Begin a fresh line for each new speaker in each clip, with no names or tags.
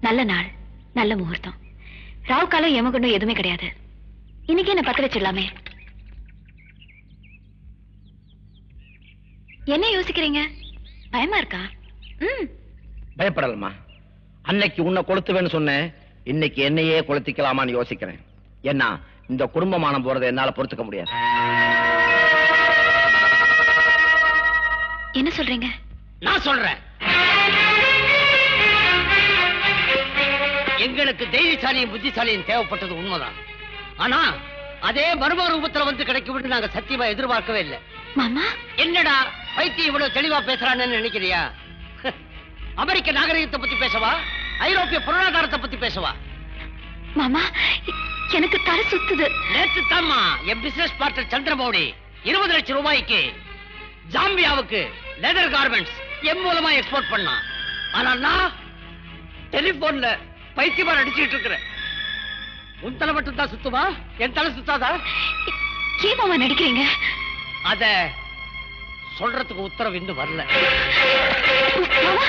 நல்ல நாள் நல்ல முகூர்த்தம் ராவு காலம் எமகுண்டும் எதுவுமே கிடையாது இன்னைக்கு என்ன பத்த வச்சிடலாமே என்ன யோசிக்கிறீங்க பயமா இருக்கா ம்
பயப்படலம்மா அன்னைக்கு உன்னை கொளுத்துவேன்னு சொன்னேன் இன்னைக்கு என்னையே கொளுத்திக்கலாமான்னு யோசிக்கிறேன் ஏன்னா இந்த குடும்பமானம் போறதை என்னால பொறுத்துக்க முடியாது
என்ன சொல்றீங்க
நான் சொல்றேன் எங்களுக்கு தைரியசாலியும் புத்திசாலியும் தேவைப்பட்டது உண்மைதான் ஆனா அதே மர்ம ரூபத்துல வந்து கிடைக்கும் நாங்க சத்தியமா எதிர்பார்க்கவே இல்லை
மாமா
என்னடா பைத்தியம் இவ்வளவு தெளிவா பேசுறான்னு நினைக்கிறியா அமெரிக்க நாகரிகத்தை பத்தி பேசவா ஐரோப்பிய பொருளாதாரத்தை பத்தி பேசவா
மாமா எ- எனக்கு தலை சுத்துது
நேற்று தாம்மா என் பிசினஸ் பார்ட்னர் சந்திரமௌழி இருபது லட்சம் ரூபாய்க்கு ஜாம்பியாவுக்கு லெதர் கார்மெண்ட்ஸ் எம் மூலமா எக்ஸ்போர்ட் பண்ணான் ஆனா நான் டெலிபோன்ல பைத்தியமா நடிச்சிட்டு இருக்கிறேன் உன் தலை மட்டும் தான் சுத்துமா என் தலை சுத்தாதா
எ- ஏன் மாமா நடிக்கிறீங்க
அத சொல்றதுக்கு உத்தரவு இன்னும் வரல
மாமா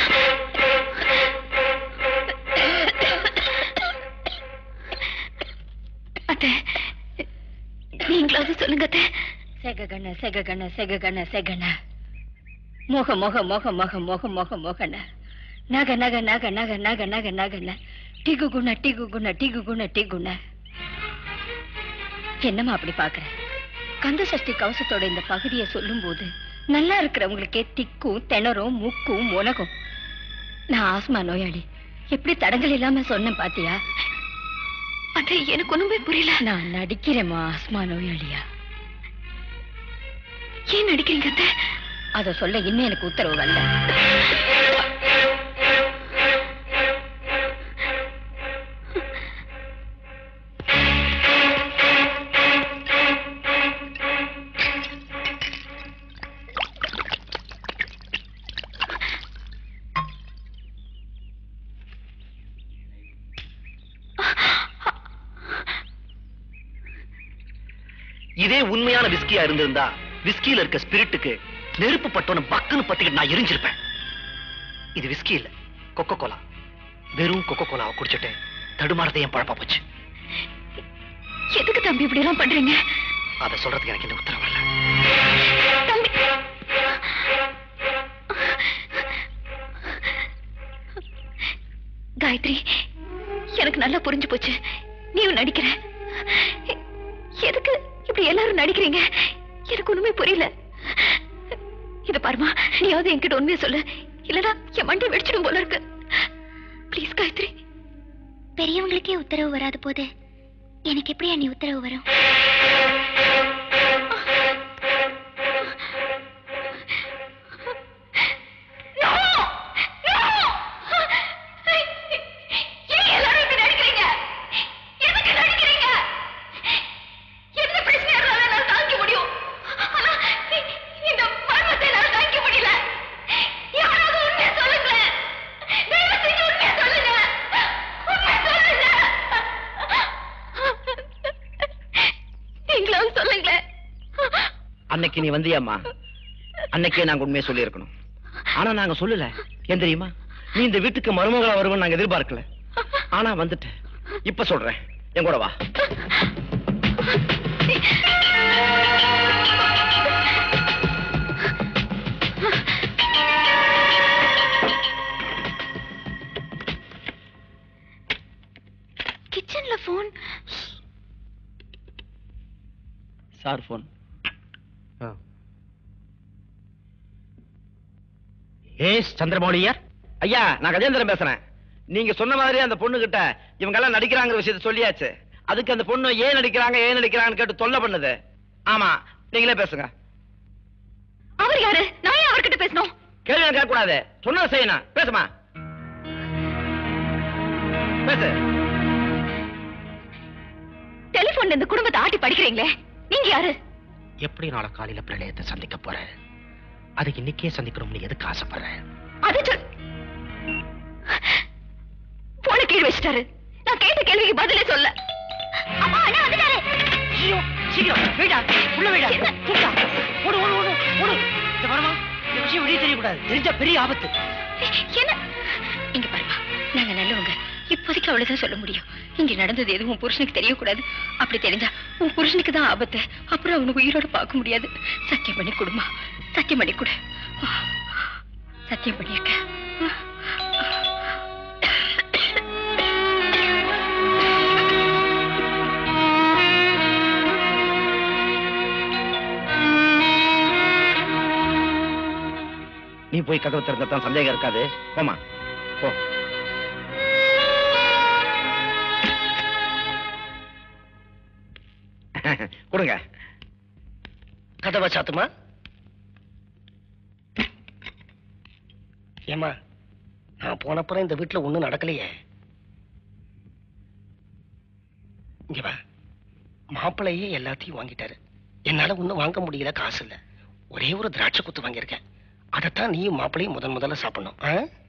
அத்தை நீங்களாவது சொல்லுங்க அத்தை
செககண செககண செககண செகண மோக மோக மோக மோக மோக மோக மோகன நக நக நக நக நக நக நகன டிகு குண டிகு குண டிகு குண டிகுண என்னம்மா அப்படி பாக்குற கந்த சஷ்டி கவசத்தோட இந்த பகுதியை சொல்லும்போது நல்லா இருக்கிறவங்களுக்கே திக்கும் திணறும் மூக்கும் முனகும் நான் ஆஸ்மா நோயாளி எப்படி தடங்கள் இல்லாம சொன்னேன் பாத்தியா
அத்தை எனக்கு ஒண்ணுமே புரியல
நான் நடிக்கிறேம்மா ஆஸ்மா நோயாளியா
ஏன் நடிக்கிறீங்க அத்தை
அத சொல்ல இன்னும் எனக்கு உத்தரவு வரல
இதே உண்மையான விஸ்கியா இருந்திருந்தா விஸ்கியில இருக்க ஸ்பிரிட்டுக்கு நெருப்பு பட்டோன்னு பக்குன்னு பத்திக்கிட்டு நான் எரிஞ்சிருப்பேன் இது விஸ்கி இல்ல கொக்கோ கோலா வெறும் கொக்கோ கோலாவை குடிச்சிட்டு தடுமாறதை என் பழப்பா போச்சு
எதுக்கு தம்பி இப்படி எல்லாம் பண்றீங்க
அதை சொல்றதுக்கு எனக்கு இந்த உத்தரவு இல்ல
தம்பி காயத்ரி எனக்கு நல்லா புரிஞ்சு போச்சு நீயும் நடிக்கிற எ- எதுக்கு இப்படி எல்லாரும் நடிக்கிறீங்க எனக்கு ஒண்ணுமே புரியல இத பாருமா நீயாவது என்கிட்ட உண்மையை சொல்லு இல்லனா என் மண்டை வெடிச்சிடும் போல இருக்கு ப்ளீஸ் காயத்ரி
பெரியவங்களுக்கே உத்தரவு வராத போது எனக்கு எப்படி அண்ணி உத்தரவு வரும்
No! No! ஏன் எல்லாரும் இப்படி நடிக்கிறீங்க? எதுக்கு நடிக்கிறீங்க? எந்த பிரச்சனையா இருந்தாலும் என்னால தாங்கிக்க முடியும். ஆனா, இ- இந்த மர்மத்தை என்னால தாங்கிக்க முடியல. யாராவது உண்மையை சொல்லுங்களேன். தயவு செஞ்சு உண்மையை சொல்லுங்க. உண்மையை சொல்லுங்க. நீங்களாவது சொல்லுங்களேன்
அன்னைக்கு நீ வந்தியாம்மா அன்னைக்கே நாங்க உண்மையை சொல்லியிருக்கணும் ஆனா நாங்க சொல்லல ஏன் தெரியுமா நீ இந்த வீட்டுக்கு மருமகளா வருவன்னு நாங்க எதிர்பார்க்கல ஆனா வந்துட்ட இப்ப சொல்றேன் என் கூட வா
கிச்சன்ல போன்
சார் போன் ஏஸ் சந்திரமௌலியார் ஐயா நான் கஜேந்திரன் பேசுறேன் நீங்க சொன்ன மாதிரி அந்த பொண்ணு கிட்ட இவங்க எல்லாம் நடிக்கிறாங்கிற விஷயத்த சொல்லியாச்சு அதுக்கு அந்த பொண்ணு ஏன் நடிக்கிறாங்க ஏன் நடிக்கிறாங்கன்னு கேட்டு தொல்லை பண்ணுது ஆமா நீங்களே பேசுங்க
அவர் யாரு நான் ஏன் அவர்கிட்ட பேசணும்
கேள்வி கேட்க கூடாது சொன்னதை செய்யணும் பேசுமா பேசு
டெலிபோன்ல இந்த குடும்பத்தை ஆட்டி படிக்கிறீங்களே நீங்க யாரு
எப்படி நாளை காலையில பிரளயத்தை சந்திக்க போறேன் அது இன்னைக்கே சந்திக்கணும்னு எதுக்கு ஆசைப்படுறேன்
அது சொல் போன கீழ் வச்சிட்டாரு நான் கேட்ட கேள்விக்கு பதிலே சொல்ல அம்மா அண்ணா வந்துட்டாரு
ஐயோ சீக்கிரம் வீடா உள்ள வீடா
என்ன?
தூக்கா ஓடு ஓடு ஓடு ஓடு இந்த வரமா இந்த விஷயம் வெளியே தெரியக்கூடாது தெரிஞ்சா பெரிய ஆபத்து
என்ன
இங்க பாருமா நாங்க நல்லவங்க இப்போதைக்கு அவ்வளவுதான் சொல்ல முடியும் இங்க நடந்தது எதுவும் உன் புருஷனுக்கு தெரியக்கூடாது அப்படி தெரிஞ்சா உன் புருஷனுக்கு தான் ஆபத்து அப்புறம் அவனுக்கு உயிரோட பார்க்க முடியாது சத்தியம் பண்ணி கொடுமா சத்தியம் பண்ணி கொடு சத்தியம் பண்ணியிருக்க
நீ போய் கதவு திறந்தா தான் சந்தேகம் இருக்காது போமா போ கொடுங்க
கதவை சாத்துமா ஏமா நான் போனப்புறம் இந்த வீட்டுல ஒண்ணும் நடக்கலையே இங்க வா மாப்பிள்ளையே எல்லாத்தையும் வாங்கிட்டாரு என்னால ஒண்ணும் வாங்க முடியல காசு இல்ல ஒரே ஒரு திராட்சை குத்து வாங்கியிருக்கேன் அதைத்தான் நீயும் மாப்பிள்ளையும் முதன் முதல்ல சாப்பிடணும் ஆ?